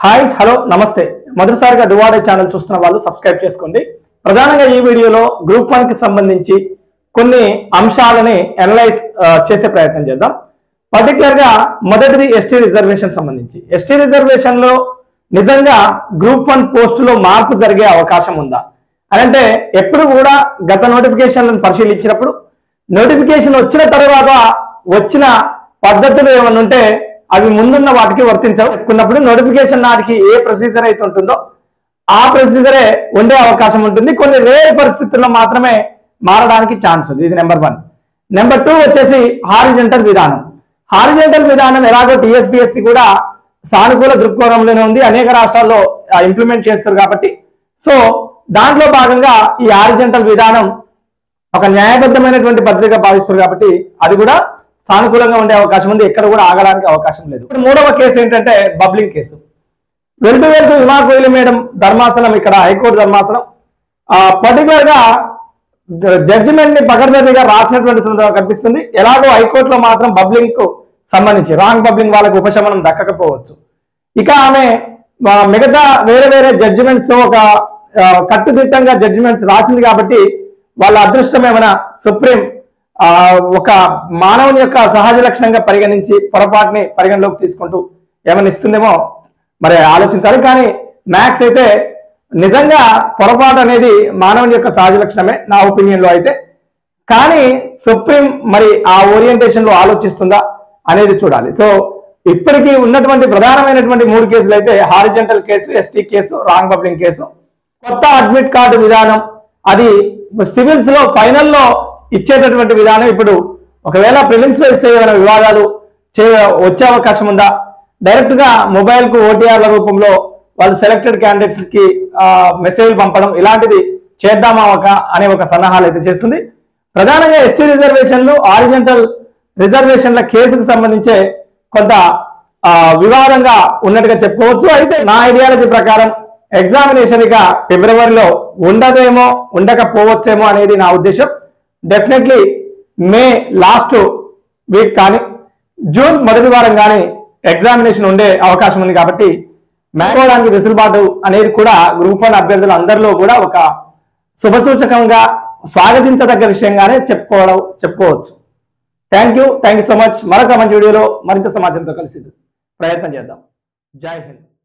hi hello నమస్తే మొదటిసారిగా డువాడే channel చూస్తున్న వాళ్ళు సబ్స్క్రైబ్ చేసుకోండి ప్రధానంగా ఈ వీడియోలో గ్రూప్ వన్ కి సంబంధించి కొన్ని అంశాలని అనలైజ్ చేసే ప్రయత్నం చేద్దాం పర్టికులర్ గా మొదటిది ఎస్టీ రిజర్వేషన్ సంబంధించి ఎస్టీ రిజర్వేషన్ లో నిజంగా గ్రూప్ వన్ పోస్టులో మార్పు జరిగే అవకాశం ఉందా అని అంటే ఎప్పుడు కూడా గత నోటిఫికేషన్లను పరిశీలించినప్పుడు నోటిఫికేషన్ వచ్చిన తర్వాత వచ్చిన పద్ధతులు ఏమైనా ఉంటే అవి ముందున్న వాటికి వర్తించుకున్నప్పుడు నోటిఫికేషన్ నాటికి ఏ ప్రొసీజర్ అయితే ఉంటుందో ఆ ప్రొసీజరే ఉండే అవకాశం ఉంటుంది కొన్ని రేర్ పరిస్థితుల్లో మాత్రమే మారడానికి ఛాన్స్ ఉంది ఇది నెంబర్ వన్ నెంబర్ టూ వచ్చేసి హారిజెంటల్ విధానం హారిజెంటల్ విధానం ఎలాగో టిఎస్పిఎస్సి కూడా సానుకూల దృక్కోణంలోనే ఉంది అనేక రాష్ట్రాల్లో ఇంప్లిమెంట్ చేస్తారు కాబట్టి సో దాంట్లో భాగంగా ఈ హారిజెంటల్ విధానం ఒక న్యాయబద్ధమైనటువంటి పద్ధతిగా భావిస్తారు కాబట్టి అది కూడా సానుకూలంగా ఉండే అవకాశం ఉంది ఎక్కడ కూడా ఆగడానికి అవకాశం లేదు ఇప్పుడు మూడవ కేసు ఏంటంటే బబ్లింగ్ కేసు వెళ్తూ వెళ్తూ విమా కోహ్లీ మేడం ధర్మాసనం ఇక్కడ హైకోర్టు ధర్మాసనం పర్టికులర్ గా జడ్జిమెంట్ ని పకడ్బందీగా రాసినటువంటి సందర్భం కనిపిస్తుంది ఎలాగో హైకోర్టులో మాత్రం బబ్లింగ్ కు సంబంధించి రాంగ్ బబ్లింగ్ వాళ్ళకు ఉపశమనం దక్కకపోవచ్చు ఇక ఆమె ఆ, మిగతా వేరే వేరే జడ్జిమెంట్స్ తో ఒక ఆ, కట్టుదిట్టంగా జడ్జిమెంట్స్ రాసింది కాబట్టి వాళ్ళ అదృష్టం ఏమైనా సుప్రీం ఆ, ఒక మానవుని యొక్క సహజ లక్షణంగా పరిగణించి పొరపాటుని పరిగణలోకి తీసుకుంటూ ఏమైనా ఇస్తుందేమో మరి ఆలోచించాలి కానీ మ్యాథ్స్ అయితే నిజంగా పొరపాటు అనేది మానవుని యొక్క సహజ లక్షణమే నా ఒపీనియన్ లో అయితే కానీ సుప్రీం మరి ఆ ఓరియంటేషన్ లో ఆలోచిస్తుందా అనేది చూడాలి సో ఇప్పటికీ ఉన్నటువంటి ప్రధానమైనటువంటి మూడు కేసులు అయితే horizontal case ST case wrong bubbling case కొత్త అడ్మిట్ కార్డు విధానం అది సివిల్స్ లో ఫైనల్ లో ఇచ్చేటటువంటి విధానం ఇప్పుడు ఒకవేళ ప్రిలిమ్స్ లో ఇస్తే ఏమైనా వివాదాలు చే వచ్చే అవకాశం ఉందా డైరెక్ట్ గా మొబైల్ కు ఓటీఆర్ల రూపంలో వాళ్ళు సెలెక్టెడ్ క్యాండిడేట్స్ కి మెసేజ్ పంపడం ఇలాంటిది చేద్దామా ఒక అనే ఒక సన్నాహాలు అయితే చేస్తుంది ప్రధానంగా ఎస్టీ రిజర్వేషన్లు ఆరిజెంటల్ రిజర్వేషన్ల కేసుకు సంబంధించే కొంత ఆ, వివాదంగా ఉన్నట్టుగా చెప్పుకోవచ్చు అయితే నా ఐడియాలజీ ప్రకారం ఎగ్జామినేషన్ ఇక ఫిబ్రవరిలో ఉండదేమో ఉండకపోవచ్చేమో అనేది నా ఉద్దేశం డెఫినెట్లీ మే లాస్ట్ వీక్ కానీ జూన్ మొదటి వారం కానీ ఎగ్జామినేషన్ ఉండే అవకాశం ఉంది కాబట్టి మేకోవడానికి వెసులుబాటు అనేది కూడా గ్రూప్ వన్ అభ్యర్థులు అందరిలో కూడా ఒక శుభసూచకంగా స్వాగతించదగ్గ విషయంగానే చెప్పుకోవడం చెప్పుకోవచ్చు thank you thank you so much మరొక మంచి వీడియోలో మరింత సమాచారంతో కలిసి ప్రయత్నం చేద్దాం జై హింద్